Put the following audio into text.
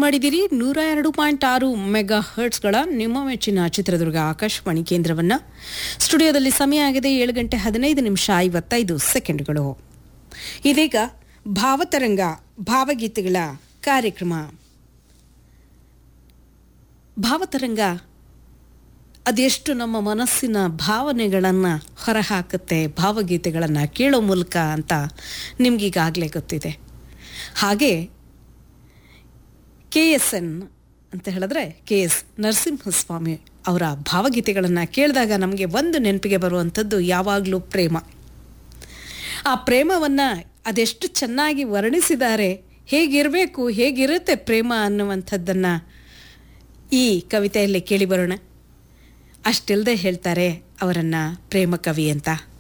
ಮಾಡಿದಿರಿ ನೂರ ಎರಡು ಪಾಯಿಂಟ್ ಆರು ಮೆಗಾ ಹರ್ಟ್ಸ್ಗಳ ನಿಮ್ಮ ಮೆಚ್ಚಿನ ಚಿತ್ರದುರ್ಗ ಆಕಾಶವಾಣಿ ಕೇಂದ್ರವನ್ನ ಸ್ಟುಡಿಯೋದಲ್ಲಿ ಸಮಯ ಆಗಿದೆ ಏಳು ಗಂಟೆ ಹದಿನೈದು ನಿಮಿಷ ಐವತ್ತೈದು ಸೆಕೆಂಡ್ಗಳು ಇದೀಗ ಭಾವತರಂಗ ಭಾವಗೀತೆಗಳ ಕಾರ್ಯಕ್ರಮ ಭಾವತರಂಗ ಅದೆಷ್ಟು ನಮ್ಮ ಮನಸ್ಸಿನ ಭಾವನೆಗಳನ್ನು ಹೊರಹಾಕುತ್ತೆ ಭಾವಗೀತೆಗಳನ್ನು ಕೇಳೋ ಮೂಲಕ ಅಂತ ನಿಮಗೀಗಾಗಲೇ ಗೊತ್ತಿದೆ ಹಾಗೆ ಕೆ ಎಸ್ ಎನ್ ಅಂತ ಹೇಳಿದ್ರೆ ಕೆ ಎಸ್ ನರಸಿಂಹಸ್ವಾಮಿ ಅವರ ಭಾವಗೀತೆಗಳನ್ನು ಕೇಳಿದಾಗ ನಮಗೆ ಒಂದು ನೆನಪಿಗೆ ಬರುವಂಥದ್ದು ಯಾವಾಗಲೂ ಪ್ರೇಮ ಆ ಪ್ರೇಮವನ್ನು ಅದೆಷ್ಟು ಚೆನ್ನಾಗಿ ವರ್ಣಿಸಿದ್ದಾರೆ ಹೇಗಿರಬೇಕು ಹೇಗಿರುತ್ತೆ ಪ್ರೇಮ ಅನ್ನುವಂಥದ್ದನ್ನು ಈ ಕವಿತೆಯಲ್ಲಿ ಕೇಳಿ ಬರೋಣ ಅಷ್ಟಿಲ್ಲದೆ ಹೇಳ್ತಾರೆ ಅವರನ್ನು ಪ್ರೇಮ ಕವಿ ಅಂತ